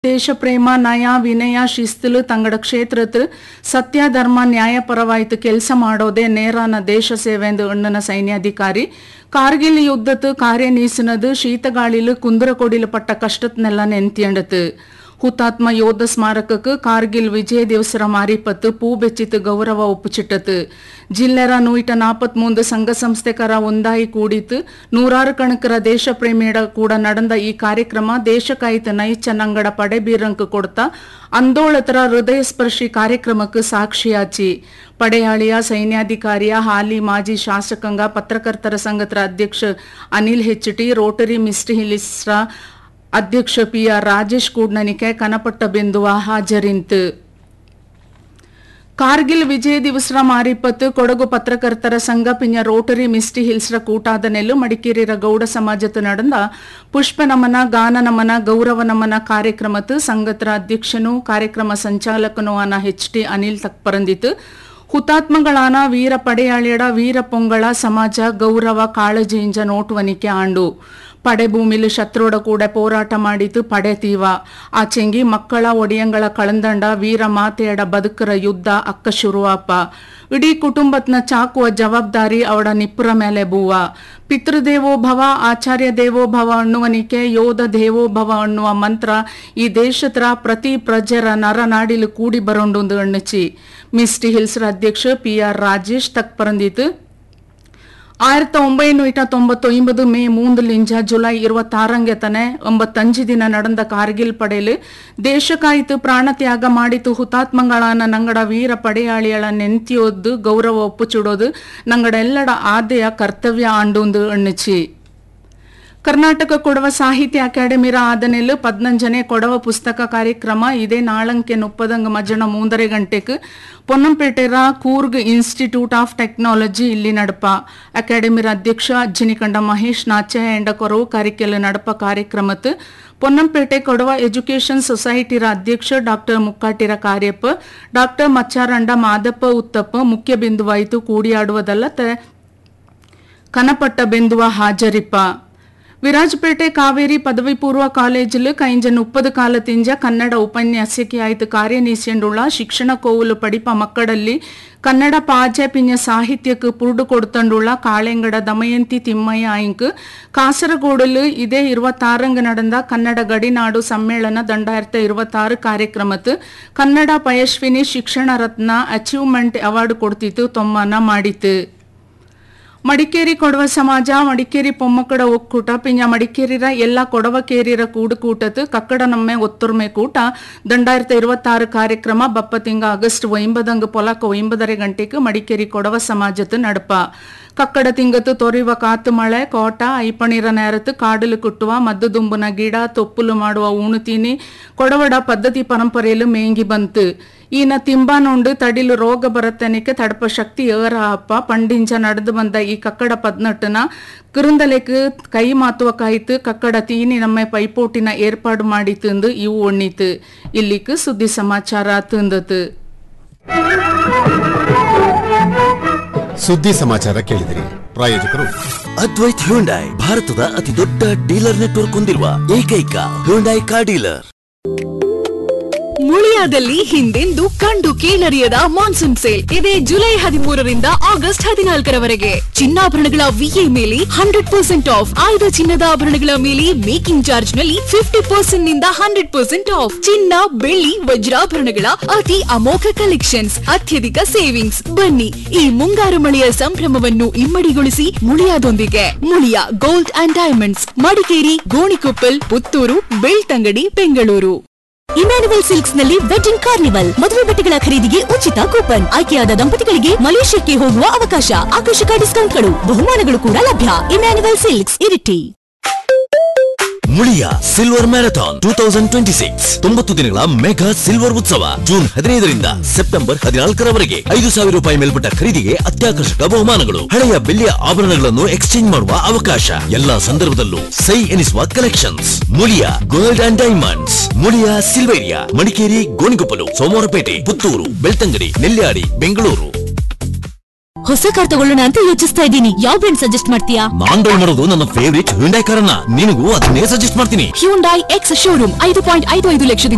ದೇಶಪ್ರೇಮ ನಯ ವಿನಯ ಶಿಸ್ತುಲು ತಂಗಡ ಕ್ಷೇತ್ರത്തിൽ ಸತ್ಯಧರ್ಮ ನ್ಯಾಯಪರವಾಯ್ತು ಕೆಲಸ ಮಾಡೋದೇ ನೇರಾನ ದೇಶ ಸೇವೆಂದು ಎಣ್ಣನ ಸೈನ್ಯಾಧಿಕಾರಿ ಕಾರ್ಗಿಲ್ ಯುದ್ಧത്ത് ಕಾರ್ಯನೀಸಿನದು ಶೀತಗಾಳಿಲು ಕುಂದರಕೊಡಿಲು ಪಟ್ಟ ಕಷ್ಟತ್ನೆಲ್ಲ ನೆನ್ತಿಯಂಡತು ಹುತಾತ್ಮ ಯೋಧ ಸ್ಮಾರಕಕ್ಕೆ ಕಾರ್ಗಿಲ್ ವಿಜಯ ದಿವಸರ ಮಾರಿಪತ್ತು ಪೂ ಬೆಚ್ಚಿತ್ತು ಗೌರವ ಒಪ್ಪುಚಿಟ್ಟತು ಜಿಲ್ಲೆರ ನೂಯಿಟ ನಾಪತ್ ಮೂಂದು ಸಂಘ ಸಂಸ್ಥೆಕರ ಒಂದಾಯಿ ಕೂಡಿತು ನೂರಾರು ಕಣಕರ ದೇಶ ಪ್ರೇಮಿಯಡ ಕೂಡ நடந்த ಈ ಕಾರ್ಯಕ್ರಮ ದೇಶಕ್ಕಾಯ್ತು ನೈಚ ನಂಗಡ ಪಡೆಬೀರಂಕ್ ಕೊಡ್ತಾ ಅಂದೋಳತರ ಹೃದಯ ಸ್ಪರ್ಶಿ ಕಾರ್ಯಕ್ರಮಕ್ಕೆ ಸಾಕ್ಷಿಯಾಚಿ ಪಡೆಯಾಳಿಯ ಸೈನ್ಯಾಧಿಕಾರಿಯ ಹಾಲಿ ಮಾಜಿ ಶಾಸಕಾಂಗ ಪತ್ರಕರ್ತರ ಸಂಘತರ ಅಧ್ಯಕ್ಷ ಅನಿಲ್ ಹೆಚ್ಟಿ ರೋಟರಿ ಮಿಸ್ಟಿ ಹಿಲಿಸ್ರ ಅಧ್ಯಕ್ಷ ಪಿ ಆರ್ ರಾಜೇಶ್ ಕೂಡ್ನನಿಕೆ ಕನಪಟ್ಟ ಬಿಂದುವ ಹಾಜರಿಂತು ಕಾರ್ಗಿಲ್ ವಿಜಯ ದಿವಸರ ಮಾರಿಪತ್ತು ಕೊಡಗು ಪತ್ರಕರ್ತರ ಸಂಘ ಪಿಂಜ ರೋಟರಿ ಮಿಸ್ಟಿ ಹಿಲ್ಸ್ರ ಕೂಟಾದ ನೆಲ್ಲು ಮಡಿಕೇರಿರ ಗೌಡ ಸಮಾಜತ್ತು நடந்த ಪುಷ್ಪ ನಮನ ಗಾನ ನಮನ ಗೌರವ ನಮನ ಕಾರ್ಯಕ್ರಮತ್ತು ಸಂಘತರ ಅಧ್ಯಕ್ಷನು ಕಾರ್ಯಕ್ರಮ ಸಂಚಾಲಕನು ಆನ ಎಚ್ ಟಿ ಅನಿಲ್ ತಕ್ಪರಂದಿತು ಹುತಾತ್ಮಗಳಾನ ವೀರ ಪಡೆಯಾಳಿಯಡ ವೀರ ಪೊಂಗಳ ಸಮಾಜ ಗೌರವ ಕಾಳಜಿಯಿಂದ ನೋಟುವನಿಕೆ ಆಂಡು ಪಡೆ ಭೂಮಿಲು ಶತ್ರುಡ ಕೂಡ ಹೋರಾಟ ಮಾಡಿತು ಪಡೆ ತೀವ ಆ ಚೆಂಗಿ ಮಕ್ಕಳ ಒಡಿಯಂಗಳ ಕಳಂದಂಡ ವೀರ ಮಾತೆಯಡ ಬದುಕರ ಯುದ್ಧ ಅಕ್ಕ ಶುರುವಾಪ ಇಡೀ ಕುಟುಂಬತ್ನ ಚಾಕುವ ಜವಾಬ್ದಾರಿ ಅವಡ ನಿಪ್ಪುರ ಮೇಲೆ ಬೂವ ಪಿತೃದೇವೋಭವ ಆಚಾರ್ಯ ದೇವೋಭವ ಅನ್ನುವನಿಕೆ ಯೋಧ ದೇವೋಭವ ಅನ್ನುವ ಮಂತ್ರ ಈ ದೇಶತ್ರ ಪ್ರತಿ ಪ್ರಜೆರ ನರನಾಡಿಲು ಕೂಡಿ ಬರೋಂಡು ಎಣ್ಣಚಿ ಮಿಸ್ಟಿ ಹಿಲ್ಸ್ರ ಅಧ್ಯಕ್ಷ ಪಿ ಆರ್ ರಾಜೇಶ್ ತಕ್ ಪರಂದಿತು ಆயிரத்தி ಒಂಬೈನೂರ ತೊಂಬತ್ತೊಂಬದು ಮೇ ಮೂಂದಲಿಂಜ ಜುಲೈ இருபத்தாறಂಗೆ ತನೆ ಒಂಬತ್ತಂಜು ದಿನ நடந்த ಕಾರ್ಗಿಲ್ ಪಡೆಲು ದೇಶಕ್ಕಾಯ್ತು ಪ್ರಾಣ ತ್ಯಾಗ ಮಾಡಿತು ಹುತಾತ್ಮಗಳಾನ ನಂಗಡ ವೀರ ಪಡೆಯಾಳಿಗಳ ನೆಂತಿಯೋದು ಗೌರವ ಒಪ್ಪುಚುಡೋದು ನಂಗಡ ಎಲ್ಲಡ ಆದ್ಯ ಕರ್ತವ್ಯ ಆಂಡುಂದು ಎಣ್ಣಚಿ ಕರ್ನಾಟಕ ಕೊಡವ ಸಾಹಿತ್ಯ ಅಕಾಡೆಮಿರ ಆದನೆಲ್ಲು ಪದ್ನಂಜನೆ ಕೊಡವ ಪುಸ್ತಕ ಕಾರ್ಯಕ್ರಮ ಇದೇ ನಾಳಂಕೆ ನುಪ್ಪದಂಗ ಮಜ್ಜನ ಮೂಂದರೆ ಗಂಟೆಕ್ ಪೊನ್ನಂಪೇಟೆರ ಕೂರ್ಗ್ ಇನ್ಸ್ಟಿಟ್ಯೂಟ್ ಆಫ್ ಟೆಕ್ನಾಲಜಿ ಇಲ್ಲಿ ನಡಪ ಅಕಾಡೆಮಿರ ಅಧ್ಯಕ್ಷ ಅಜ್ಜಿನಿಕಂಡ ಮಹೇಶ್ ನಾಚೆ ಎಂಡ ಕೊರವು ಕಾರಿಕೆಲ್ ನಡಪ ಕಾರ್ಯಕ್ರಮತ್ ಪೊನ್ನಂಪೇಟೆ ಕೊಡವ ಎಜುಕೇಷನ್ ಸೊಸೈಟಿರ ಅಧ್ಯಕ್ಷ ಡಾಕ್ಟರ್ ಮುಕ್ಕಾಟಿರ ಕಾರ್ಯಪ್ಪ ಡಾಕ್ಟರ್ ಮಚ್ಚಾರಂಡ ಮಾದಪ್ಪ ಉತ್ತಪ್ಪ ಮುಖ್ಯ ಬಿಂದುವಾಯಿತು ಕೂಡಿಯಾಡುವುದಲ್ಲದೆ ಕನಪಟ್ಟ ಬಿಂದುವ ಹಾಜರಿಪ್ಪ ವಿರಾಜಪೇಟೆ ಕಾವೇರಿ ಪದವಿ ಪೂರ್ವ ಕಾಲೇಜಿಲು ಕೈಂಜ ಮುಪ್ಪದು ಕಾಲತಿಂಜ ಕನ್ನಡ ಉಪನ್ಯಾಸಕಿ ಆಯ್ತು ಕಾರ್ಯನೀಸಿಯಂಡುಳ್ಳ ಶಿಕ್ಷಣ ಕೋವುಲು ಪಡಿಪ ಮಕ್ಕಳಲ್ಲಿ ಕನ್ನಡ ಪಾಜೆ ಪಿಂಜ ಸಾಹಿತ್ಯಕ್ಕೆ ಪುರುಡು ಕೊಡ್ತಂಡುಳ್ಳ ಕಾಳೆಂಗಡ ದಮಯಂತಿ ತಿಮ್ಮಯ್ಯ ಆಯಿಂಕ್ ಕಾಸರಗೋಡಲು ಇದೇ இருபத்தாறுங்க நடந்த ಕನ್ನಡ ಗಡಿನಾಡು ಸಮ್ಮೇಳನ ದಂಡಾಯಿರತ್ತ இருபத்தாறு ಕಾರ್ಯಕ್ರಮತ್ ಕನ್ನಡ ಪಯಶ್ವಿನಿ ಶಿಕ್ಷಣ ರತ್ನ ಅಚೀವ್ಮೆಂಟ್ ಅವಾರ್ಡ್ ಕೊಡ್ತಿತ್ತು ತೊಮ್ಮನ ಮಾಡಿತು ಮಡಿಕೇರಿ ಕೊಡವ ಸಮಾಜ ಮಡಿಕೇರಿ ಪೊಮ್ಮಕ್ಕಡ ಒಕ್ಕೂಟ ಪಿಂಜ ಮಡಿಕೇರಿರ ಎಲ್ಲ ಕೊಡವ ಕೇರಿರ ಕೂಡು ಕೂಟತ್ ಕಕ್ಕಡ ನಮ್ಮೆ ಒತ್ತುರ್ಮೆ ಕೂಟ ದಂಡಾಯಿರತ್ತ இருபத்தாறு ಕಾರ್ಯಕ್ರಮ ಬಪ್ಪ ತಿಂಗ ಆಗಸ್ಟ್ ಒಂಬದಂಗ ಪೊಲಕ ಒಂಬದரை ಗಂಟೆಗೆ ಮಡಿಕೇರಿ ಕೊಡವ ಸಮಾಜತ್ ನಡಪ ಕಕ್ಕಡ ತಿಂಗತ್ತು ತೊರಿವ ಕಾತು ಮಳೆ ಕೋಟ ಐಪಣಿರ ನೇರತ್ತು ಕಾಡಲು ಕುಟ್ಟುವ ಮದ್ದು ದುಂಬುನ ಗಿಡ ತೊಪ್ಪುಲು ಮಾಡುವ ಉಣುತೀನಿ ಕೊಡವಡ ಪದ್ಧತಿ ಪರಂಪರೆಯಲು ಮೇಂಗಿ ಬಂತು ಈನ ತಿಂಬಾನುಂಡು ತಡಿಲು ರೋಗ ಬರತ್ತನಿಕೆ ತಡಪ ಶಕ್ತಿ ಏರ ಅಪ್ಪ ಪಂಡಿಂಚ ನಡೆದು ಬಂದ ಈ ಕಕ್ಕಡ ಪದ್ನಟ್ಟನ ಕಿರುಂದಲೆಕ್ ಕೈ ಮಾತುವಕ್ಕಾಯ್ತು ಕಕ್ಕಡ ತೀನಿ ನಮ್ಮ ಪೈಪೋಟಿನ ಏರ್ಪಾಡು ಮಾಡಿ ತಿಂದು ಇವು ಒಣ್ಣಿತು ಇಲ್ಲಿಕ್ ಸುದ್ದಿ ಸಮಾಚಾರ ತಿಂದತು ಸುದ್ದಿ ಸಮಾಚಾರ ಕೇಳಿದಿರಿ ಪ್ರಾಯೋಜಕರು ಅದ್ವೈತ್ ಹ್ಯುಂಡೈ ಭಾರತದ ಅತಿ ದೊಡ್ಡ ಡೀಲರ್ ನೆಟ್ವರ್ಕ್ ಹೊಂದಿರುವ ಏಕೈಕ ಹ್ಯುಂಡೈ ಕಾರ್ ಡೀಲರ್ ಮುಳಿಯಾದಲ್ಲಿ ಹಿಂದೆಂದು ಕಂಡು ಕೇಳರಿಯದ ಮಾನ್ಸೂನ್ ಸೇಲ್ ಇದೇ ಜುಲೈ ಹದಿಮೂರರಿಂದ ಆಗಸ್ಟ್ ಹದಿನಾಲ್ಕರವರೆಗೆ ಚಿನ್ನಾಭರಣಗಳ ವಿಎ ಮೇಲೆ ಹಂಡ್ರೆಡ್ ಪರ್ಸೆಂಟ್ ಆಫ್ ಆಯ್ದ ಚಿನ್ನದ ಆಭರಣಗಳ ಮೇಲೆ ಮೇಕಿಂಗ್ ಚಾರ್ಜ್ ನಲ್ಲಿ ಫಿಫ್ಟಿ ಪರ್ಸೆಂಟ್ ನಿಂದ ಹಂಡ್ರೆಡ್ ಪರ್ಸೆಂಟ್ ಆಫ್ ಚಿನ್ನ ಬೆಳ್ಳಿ ವಜ್ರಾಭರಣಗಳ ಅತಿ ಅಮೋಘ ಕಲೆಕ್ಷನ್ಸ್ ಅತ್ಯಧಿಕ ಸೇವಿಂಗ್ಸ್ ಬನ್ನಿ ಈ ಮುಂಗಾರು ಮಳೆಯ ಸಂಭ್ರಮವನ್ನು ಇಮ್ಮಡಿಗೊಳಿಸಿ ಮುಳಿಯಾದೊಂದಿಗೆ Muliya gold and diamonds Madikeri Gonikoppal Puttur Belthangady Bengaluru Emmanuel silks ನಲ್ಲಿ ವೆಡ್ಡಿಂಗ್ ಕಾರ್ನಿವಲ್ ಮದುವೆ ಬಟ್ಟೆಗಳ ಖರೀದಿಗೆ ಉಚಿತ ಕೂಪನ್ ಆಯ್ಕೆಯಾದ ದಂಪತಿಗಳಿಗೆ ಮಲೇಷ್ಯಾಕ್ಕೆ ಹೋಗುವ ಅವಕಾಶ ಆಕರ್ಷಕ ಡಿಸ್ಕೌಂಟ್ಗಳು ಬಹುಮಾನಗಳು ಕೂಡ ಲಭ್ಯ Emmanuel silks Iritty Muliya silver marathon two thousand twenty six ತೊಂಬತ್ತು ದಿನಗಳ ಮೆಗಾ ಸಿಲ್ವರ್ ಉತ್ಸವ ಜೂನ್ ಹದಿನೈದರಿಂದ ಸೆಪ್ಟೆಂಬರ್ ಹದಿನಾಲ್ಕರವರೆಗೆ ಐದು ಸಾವಿರ ರೂಪಾಯಿ ಮೇಲ್ಪಟ್ಟ ಖರೀದಿಗೆ ಅತ್ಯಾಕರ್ಷಕ ಬಹುಮಾನಗಳು ಹಳೆಯ ಬೆಳ್ಳಿಯ ಆಭರಣಗಳನ್ನು ಎಕ್ಸ್ಚೇಂಜ್ ಮಾಡುವ ಅವಕಾಶ ಎಲ್ಲಾ ಸಂದರ್ಭದಲ್ಲೂ ಸೈ ಎನಿಸುವ collections Muliya gold and diamonds Muliya Silveria Madikeri Gonikoppalu Somwarpet Puttur Belthangady Nelyadi Bengaluru ಹೊಸ ಕಾರ್ ತಗೊಳ್ಳೋಣ ಅಂತ ಯೋಚಿಸ್ತಾ ಇದ್ದೀನಿ ಯಾವ ಬ್ರ್ಯಾಂಡ್ ಸಜೆಸ್ಟ್ ಮಾಡ್ತೀಯಾ ನಾನ್ ಡೌನ್ ಮಾಡೋದು ನನ್ನ ಫೇವರಿಟ್ ಹ್ಯುಂಡೈ ಕಾರನ್ನ ನಿನಗೂ ಅದನ್ನೇ ಸಜೆಸ್ಟ್ ಮಾಡ್ತೀನಿ ಹ್ಯೂಂಡೈ ಎಕ್ಸ್ ಶೋರೂಮ್ ಐದು ಪಾಯಿಂಟ್ ಐದು ಐದು ಲಕ್ಷದಿಂದ